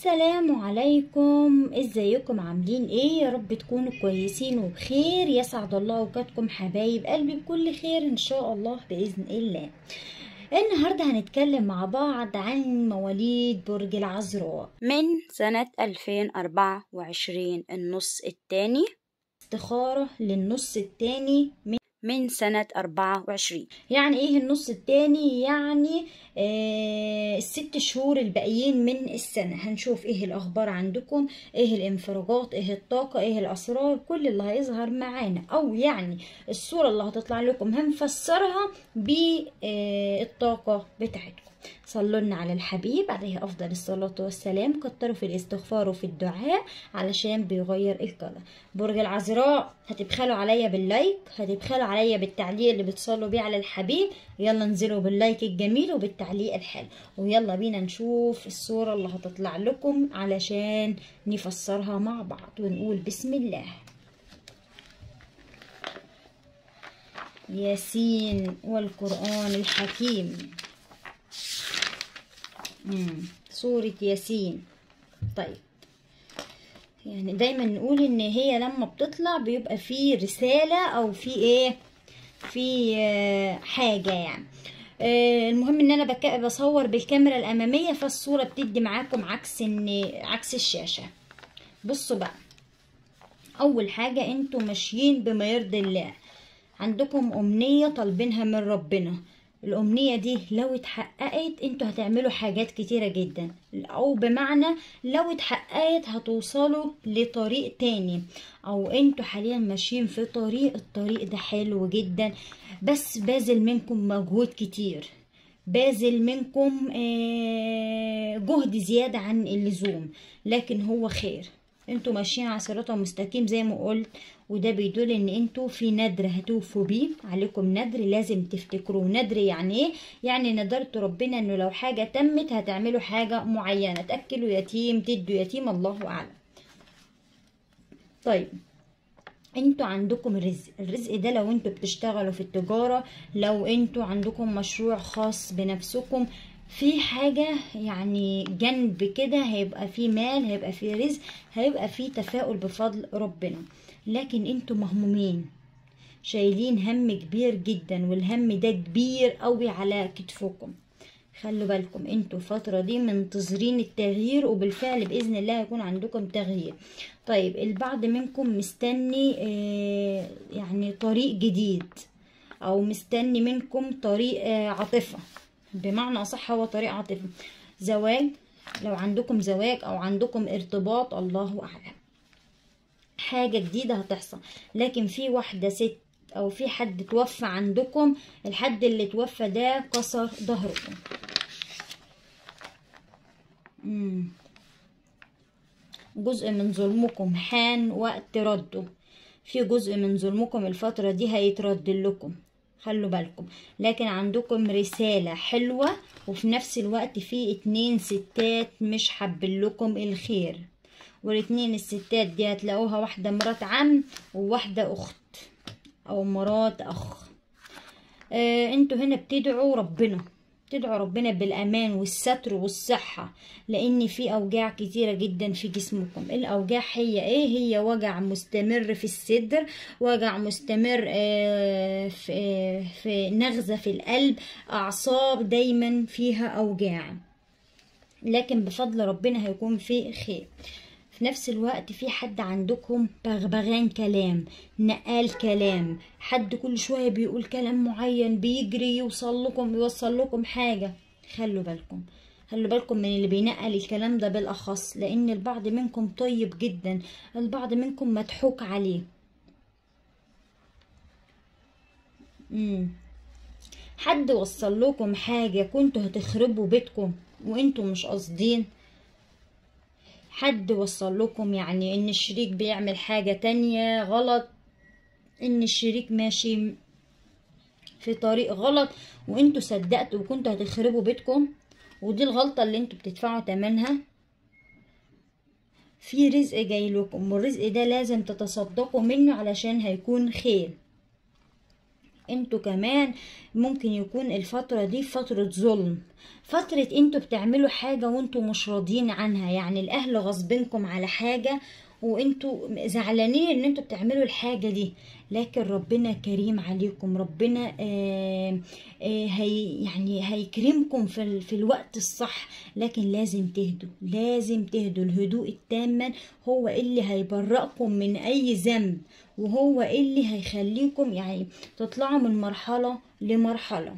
السلام عليكم ازيكم عاملين ايه يا رب تكونوا كويسين وبخير يسعد الله اوقاتكم حبايب قلبي بكل خير ان شاء الله باذن الله النهارده هنتكلم مع بعض عن مواليد برج العذراء من سنة 2024 النص الثاني استخارة للنص التاني من من سنة 24 يعني ايه النص التاني يعني آه الست شهور الباقيين من السنة هنشوف ايه الاخبار عندكم ايه الانفراجات ايه الطاقة ايه الاسرار كل اللي هيظهر معانا او يعني الصورة اللي هتطلع لكم هنفسرها بالطاقة بتاعتكم صلوا لنا على الحبيب عليه افضل الصلاه والسلام كتروا في الاستغفار وفي الدعاء علشان بيغير القدر برج العذراء هتبخلوا عليا باللايك هتبخلوا عليا بالتعليق اللي بتصلوا بيه على الحبيب يلا انزلوا باللايك الجميل وبالتعليق الحلو ويلا بينا نشوف الصوره اللي هتطلع لكم علشان نفسرها مع بعض ونقول بسم الله ياسين والقرآن الحكيم مم. سورة ياسين طيب يعني دايما نقول ان هي لما بتطلع بيبقى في رسالة او في ايه في آه حاجة يعني آه المهم ان انا بك... بصور بالكاميرا الامامية فالصورة بتدي معاكم عكس ان عكس الشاشة بصوا بقى اول حاجة انتوا ماشيين بما يرضي الله عندكم امنية طالبينها من ربنا الأمنية دي لو اتحققت انتوا هتعملوا حاجات كتيرة جدا أو بمعنى لو اتحققت هتوصلوا لطريق تاني أو انتوا حاليا ماشيين في طريق الطريق ده حلو جدا بس باذل منكم مجهود كتير باذل منكم جهد زيادة عن اللزوم لكن هو خير انتوا ماشيين على صراط مستقيم زي ما قلت وده بيدل ان انتوا في ندر هتوفوا بيه عليكم ندر لازم تفتكروه ندر يعني ايه يعني ندرت ربنا انه لو حاجه تمت هتعملوا حاجه معينه تاكلوا يتيم تدوا يتيم الله اعلم طيب انتوا عندكم رزق الرزق ده لو انتوا بتشتغلوا في التجاره لو انتوا عندكم مشروع خاص بنفسكم في حاجة يعني جنب كده هيبقى في مال هيبقى في رزق هيبقى في تفاؤل بفضل ربنا لكن انتوا مهمومين شايلين هم كبير جدا والهم ده كبير قوي على كتفكم خلوا بالكم انتوا الفترة دي منتظرين التغيير وبالفعل بإذن الله هيكون عندكم تغيير طيب البعض منكم مستني اه يعني طريق جديد او مستني منكم طريق اه عاطفة بمعنى أصح هو طريق عاطفي زواج لو عندكم زواج أو عندكم ارتباط الله أعلم حاجة جديدة هتحصل لكن في واحدة ست أو في حد توفى عندكم الحد اللي توفى ده كسر ظهركم جزء من ظلمكم حان وقت رده في جزء من ظلمكم الفترة دي هيترد لكم خلوا بالكم لكن عندكم رسالة حلوة وفي نفس الوقت في اتنين ستات مش حابين لكم الخير والاتنين الستات دي هتلاقوها واحدة مرات عم وواحدة اخت او مرات اخ اه انتوا هنا بتدعوا ربنا تدعوا ربنا بالامان والستر والصحة لان في اوجاع كتيرة جدا في جسمكم الاوجاع هي ايه هي وجع مستمر في الصدر وجع مستمر في, في نغزة في القلب اعصاب دايما فيها اوجاع لكن بفضل ربنا هيكون في خير في نفس الوقت في حد عندكم بغبغان كلام نقال كلام حد كل شوية بيقول كلام معين بيجري يوصل لكم يوصل لكم حاجة خلوا بالكم خلوا بالكم من اللي بينقل الكلام ده بالاخص لان البعض منكم طيب جدا البعض منكم مضحوك عليه مم. حد وصل لكم حاجة كنتوا هتخربوا بيتكم وانتوا مش قاصدين حد وصل لكم يعني ان الشريك بيعمل حاجة تانية غلط ان الشريك ماشي في طريق غلط وانتوا صدقتوا وكنتوا هتخربوا بيتكم ودي الغلطة اللي انتوا بتدفعوا تمنها في رزق جاي لكم والرزق ده لازم تتصدقوا منه علشان هيكون خير انتوا كمان ممكن يكون الفترة دي فترة ظلم فترة انتوا بتعملوا حاجة وانتوا مش راضيين عنها يعني الاهل غصبينكم على حاجة وانتوا زعلانين ان انتوا بتعملوا الحاجة دي لكن ربنا كريم عليكم ربنا آه آه هي يعني هيكرمكم في, ال- في الوقت الصح لكن لازم تهدوا لازم تهدوا الهدوء التام هو اللي هيبرأكم من اي ذنب وهو اللي هيخليكم يعني تطلعوا من مرحلة لمرحلة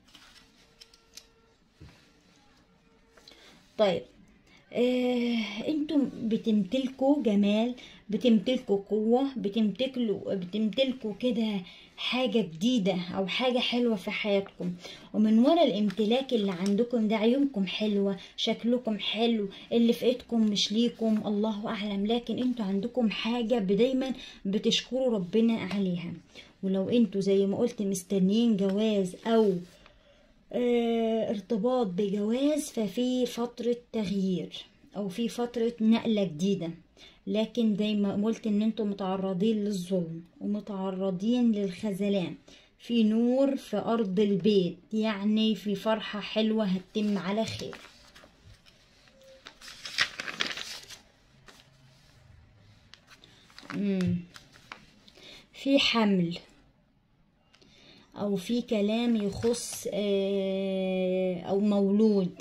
طيب آه، انتم بتمتلكوا جمال بتمتلكوا قوة بتمتلكوا بتمتلكوا كده حاجة جديدة او حاجة حلوة في حياتكم ومن ورا الامتلاك اللي عندكم ده عيونكم حلوة شكلكم حلو اللي في ايدكم مش ليكم الله اعلم لكن انتوا عندكم حاجة دايما بتشكروا ربنا عليها ولو انتوا زي ما قلت مستنيين جواز او آه، ارتباط بجواز ففي فترة تغيير او في فترة نقلة جديدة لكن زي ما قلت ان انتم متعرضين للظلم ومتعرضين للخذلان في نور في ارض البيت يعني في فرحة حلوة هتتم على خير مم. في حمل او في كلام يخص آه، او مولود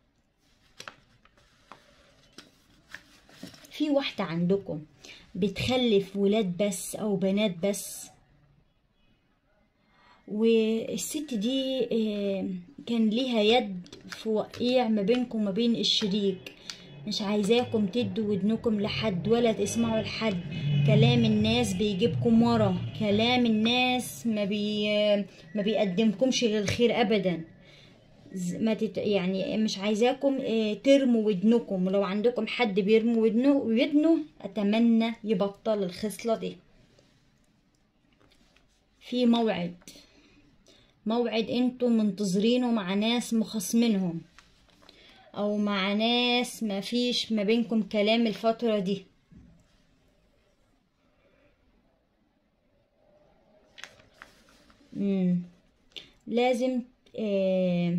في واحدة عندكم بتخلف ولاد بس او بنات بس والست دي آه، كان ليها يد في وقيع ما بينكم وما بين الشريك مش عايزاكم تدوا ودنكم لحد ولا تسمعوا لحد كلام الناس بيجيبكم ورا كلام الناس ما بي ما بيقدمكمش للخير ابدا ز- ما تت... يعني مش عايزاكم آه، ترموا ودنكم ولو عندكم حد بيرمي ودنه ودنه اتمنى يبطل الخصلة دي في موعد موعد انتم منتظرينه مع ناس مخاصمينهم او مع ناس ما فيش ما بينكم كلام الفترة دي مم. لازم آه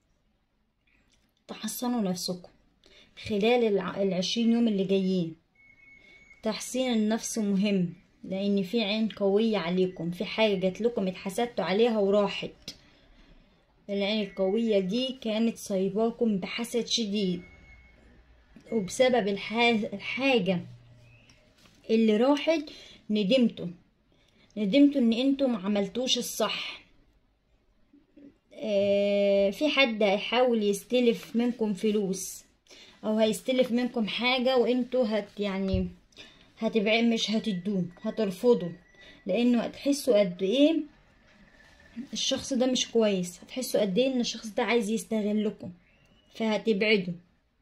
تحصنوا نفسكم خلال الع- العشرين يوم اللي جايين تحسين النفس مهم لان في عين قوية عليكم في حاجة جات لكم اتحسدتوا عليها وراحت العين القوية دي كانت صايباكم بحسد شديد وبسبب الح- الحاجة اللي راحت ندمتوا ندمتوا ان انتوا ما عملتوش الصح آه، في حد هيحاول يستلف منكم فلوس او هيستلف منكم حاجة وانتوا هت يعني هتبقى مش هتدوه هترفضوا لانه هتحسوا قد ايه الشخص ده مش كويس هتحسوا قد ايه ان الشخص ده عايز يستغلكم فهتبعدوا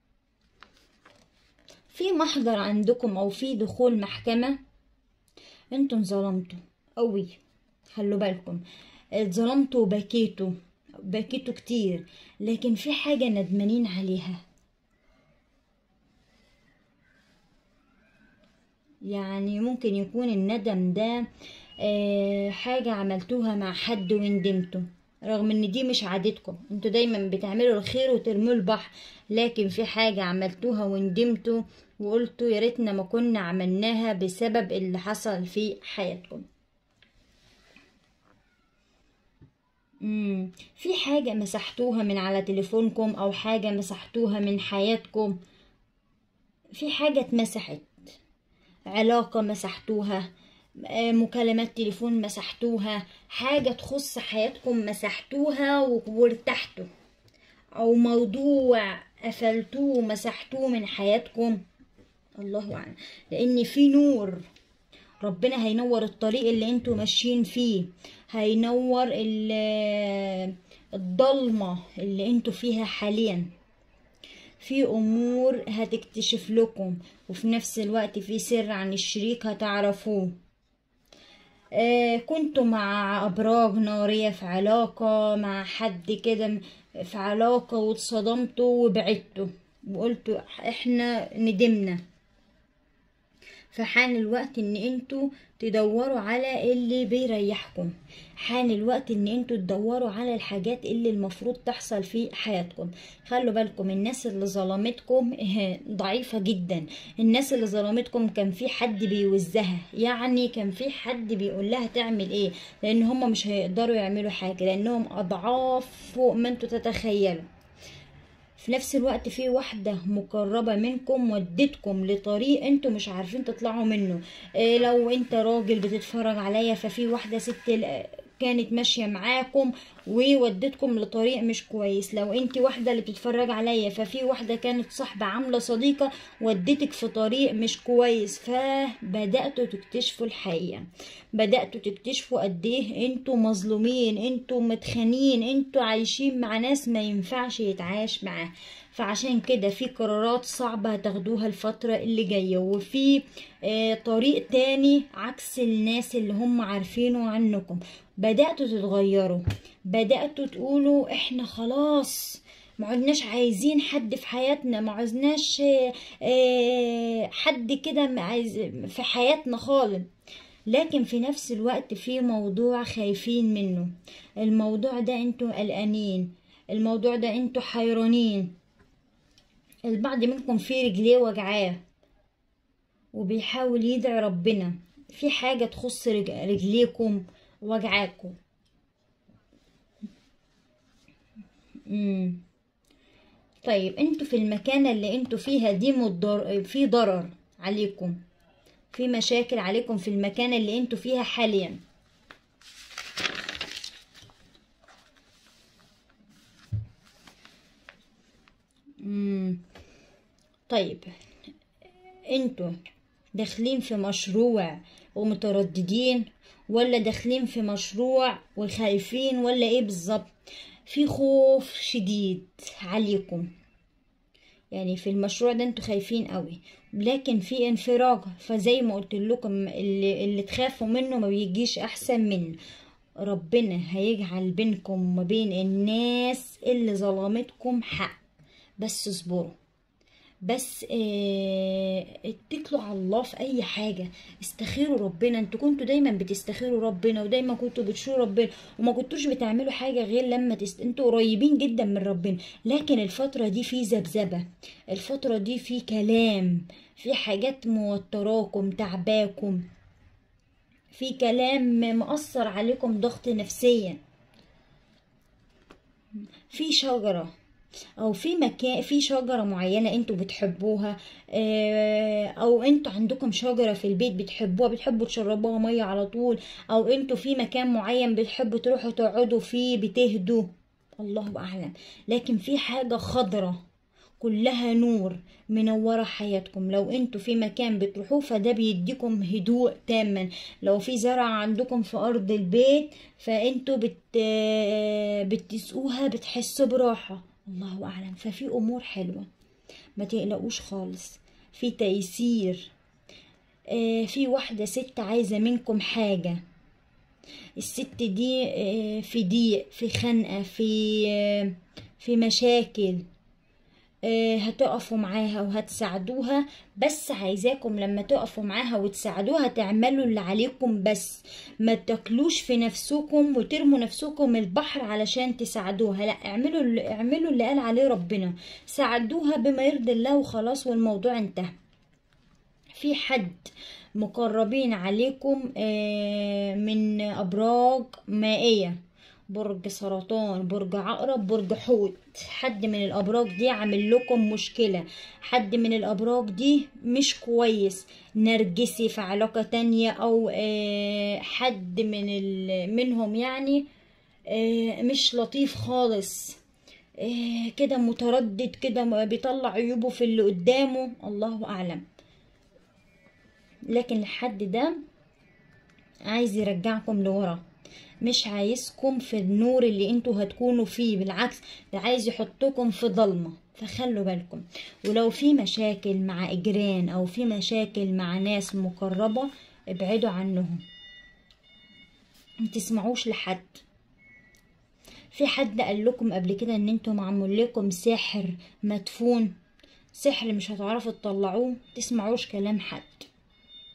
في محضر عندكم او في دخول محكمة انتوا انظلمتوا قوي خلوا بالكم اتظلمتوا وبكيتوا بكيتوا كتير لكن في حاجة ندمانين عليها يعني ممكن يكون الندم ده آه، حاجة عملتوها مع حد وندمتوا رغم ان دي مش عادتكم انتوا دايما بتعملوا الخير وترموا البحر لكن في حاجة عملتوها وندمتوا وقلتوا يا ريتنا ما كنا عملناها بسبب اللي حصل في حياتكم مم. في حاجة مسحتوها من على تليفونكم او حاجة مسحتوها من حياتكم في حاجة اتمسحت علاقة مسحتوها آه، مكالمات تليفون مسحتوها حاجة تخص حياتكم مسحتوها و- وارتحتوا او موضوع قفلتوه ومسحتوه من حياتكم الله اعلم لان في نور ربنا هينور الطريق اللي انتوا ماشيين فيه هينور ال- الضلمة اللي انتوا فيها حاليا في امور هتكتشف لكم وفي نفس الوقت في سر عن الشريك هتعرفوه آه كنتوا مع ابراج نارية في علاقة مع حد كده م- في علاقة واتصدمتوا وبعدتوا وقلتوا احنا ندمنا فحان الوقت ان انتوا تدوروا على اللي بيريحكم حان الوقت ان انتوا تدوروا على الحاجات اللي المفروض تحصل في حياتكم خلوا بالكم الناس اللي ظلمتكم اه، ضعيفة جدا الناس اللي ظلمتكم كان في حد بيوزها يعني كان في حد بيقول لها تعمل ايه لان هم مش هيقدروا يعملوا حاجة لانهم اضعاف فوق ما انتوا تتخيلوا في نفس الوقت في واحدة مقربة منكم ودتكم لطريق انتوا مش عارفين تطلعوا منه إيه لو انت راجل بتتفرج عليا ففي واحدة ست ال- كانت ماشية معاكم وودتكم لطريق مش كويس لو انت واحدة اللي بتتفرج عليا ففي واحدة كانت صاحبة عاملة صديقة ودتك في طريق مش كويس فبدأتوا تكتشفوا الحقيقة بدأتوا تكتشفوا قد ايه انتوا مظلومين انتوا متخانين انتوا عايشين مع ناس ما ينفعش يتعايش معاها فعشان كده في قرارات صعبة هتاخدوها الفترة اللي جاية وفي آه، طريق تاني عكس الناس اللي هم عارفينه عنكم بدأتوا تتغيروا بدأتوا تقولوا احنا خلاص ما عدناش عايزين حد في حياتنا ما عايزناش آه، آه، حد كده ما عايز في حياتنا خالص لكن في نفس الوقت في موضوع خايفين منه الموضوع ده انتوا قلقانين الموضوع ده انتوا حيرانين البعض منكم في رجليه وجعاه وبيحاول يدعي ربنا في حاجة تخص رج- رجليكم وجعاكم مم. طيب انتوا في المكانة اللي انتوا فيها دي مضر... في ضرر عليكم في مشاكل عليكم في المكانة اللي انتوا فيها حاليا مم. طيب انتوا داخلين في مشروع ومترددين ولا داخلين في مشروع وخايفين ولا ايه بالظبط في خوف شديد عليكم يعني في المشروع ده انتوا خايفين قوي لكن في انفراج فزي ما قلت لكم اللي, اللي تخافوا منه ما بيجيش احسن منه ربنا هيجعل بينكم وما بين الناس اللي ظلمتكم حق بس اصبروا بس اه اتكلوا على الله في اي حاجة استخيروا ربنا انتوا كنتوا دايما بتستخيروا ربنا ودايما كنتوا بتشوروا ربنا وما كنتوش بتعملوا حاجة غير لما تست... انتوا قريبين جدا من ربنا لكن الفترة دي في ذبذبة الفترة دي في كلام في حاجات موتراكم تعباكم في كلام مأثر عليكم ضغط نفسيا في شجرة او في مكان في شجره معينه انتوا بتحبوها آه، او انتوا عندكم شجره في البيت بتحبوها بتحبوا تشربوها ميه على طول او انتوا في مكان معين بتحبوا تروحوا تقعدوا فيه بتهدوا الله اعلم لكن في حاجه خضره كلها نور منورة حياتكم لو انتوا في مكان بتروحوه فده بيديكم هدوء تاما لو في زرع عندكم في ارض البيت فانتوا بت... بتسقوها بتحسوا براحة الله اعلم ففي امور حلوة ما تقلقوش خالص في تيسير آه في واحدة ست عايزة منكم حاجة الست دي آه في ضيق في خنقة في آه في مشاكل آه، هتقفوا معاها وهتساعدوها بس عايزاكم لما تقفوا معاها وتساعدوها تعملوا اللي عليكم بس ما تاكلوش في نفسكم وترموا نفسكم البحر علشان تساعدوها لا اعملوا اللي اعملوا اللي قال عليه ربنا ساعدوها بما يرضي الله وخلاص والموضوع انتهى في حد مقربين عليكم آه، من ابراج مائيه برج سرطان برج عقرب برج حوت حد من الابراج دي عامل لكم مشكلة حد من الابراج دي مش كويس نرجسي في علاقة تانية او آه، حد من ال- منهم يعني آه، مش لطيف خالص آه، كده متردد كده بيطلع عيوبه في اللي قدامه الله اعلم لكن الحد ده عايز يرجعكم لورا مش عايزكم في النور اللي انتوا هتكونوا فيه بالعكس ده عايز يحطكم في ضلمة فخلوا بالكم ولو في مشاكل مع اجران او في مشاكل مع ناس مقربة ابعدوا عنهم متسمعوش لحد في حد قال لكم قبل كده ان انتوا معمول لكم سحر مدفون سحر مش هتعرفوا تطلعوه تسمعوش كلام حد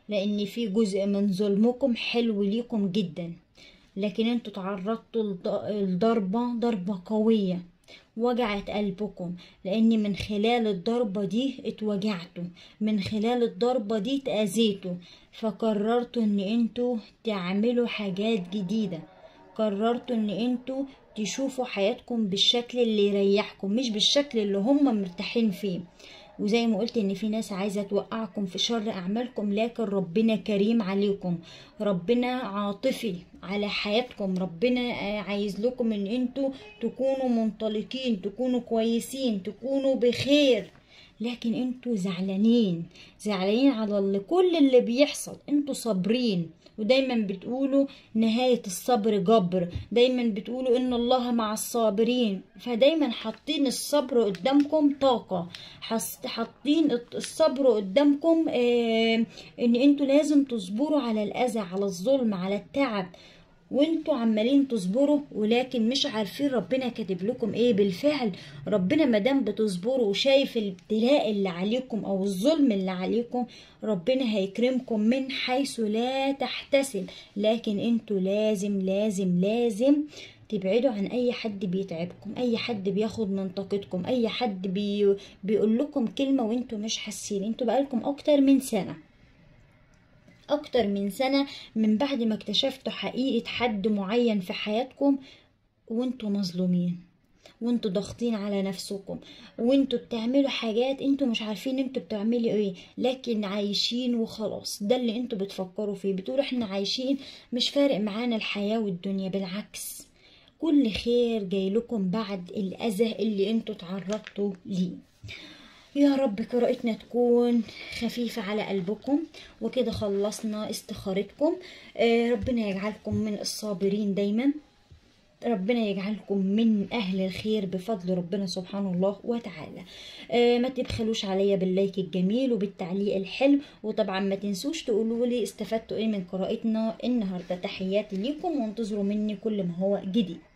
لان في جزء من ظلمكم حلو ليكم جدا لكن انتوا تعرضتوا لضربة ضربة قوية وجعت قلبكم لان من خلال الضربة دي اتوجعتوا من خلال الضربة دي اتأذيتوا فقررتوا ان انتوا تعملوا حاجات جديدة قررتوا ان انتوا تشوفوا حياتكم بالشكل اللي يريحكم مش بالشكل اللي هم مرتاحين فيه وزي ما قلت ان في ناس عايزه توقعكم في شر اعمالكم لكن ربنا كريم عليكم ربنا عاطفي على حياتكم ربنا عايز لكم ان انتوا تكونوا منطلقين تكونوا كويسين تكونوا بخير لكن انتوا زعلانين زعلانين على اللي كل اللي بيحصل انتوا صابرين ودايما بتقولوا نهاية الصبر جبر دايما بتقولوا ان الله مع الصابرين فدايما حاطين الصبر قدامكم طاقة حاطين الصبر قدامكم اه ان انتوا لازم تصبروا على الاذى على الظلم على التعب وانتوا عمالين تصبروا ولكن مش عارفين ربنا كاتب لكم ايه بالفعل ربنا مادام بتصبروا وشايف الابتلاء اللي عليكم او الظلم اللي عليكم ربنا هيكرمكم من حيث لا تحتسب لكن انتوا لازم لازم لازم تبعدوا عن اي حد بيتعبكم اي حد بياخد من طاقتكم اي حد بي بيقول لكم كلمه وانتوا مش حاسين انتوا بقالكم اكتر من سنه اكتر من سنة من بعد ما اكتشفتوا حقيقة حد معين في حياتكم وانتوا مظلومين وانتوا ضاغطين على نفسكم وانتوا بتعملوا حاجات انتوا مش عارفين انتوا بتعملوا ايه لكن عايشين وخلاص ده اللي انتوا بتفكروا فيه بتقولوا احنا عايشين مش فارق معانا الحياة والدنيا بالعكس كل خير جاي لكم بعد الاذى اللي انتوا تعرضتوا ليه يا رب قراءتنا تكون خفيفة على قلبكم وكده خلصنا استخارتكم آه ربنا يجعلكم من الصابرين دايما ربنا يجعلكم من أهل الخير بفضل ربنا سبحانه الله وتعالى آه ما تبخلوش عليا باللايك الجميل وبالتعليق الحلو وطبعا ما تنسوش تقولوا لي استفدتوا ايه من قراءتنا النهاردة تحياتي ليكم وانتظروا مني كل ما هو جديد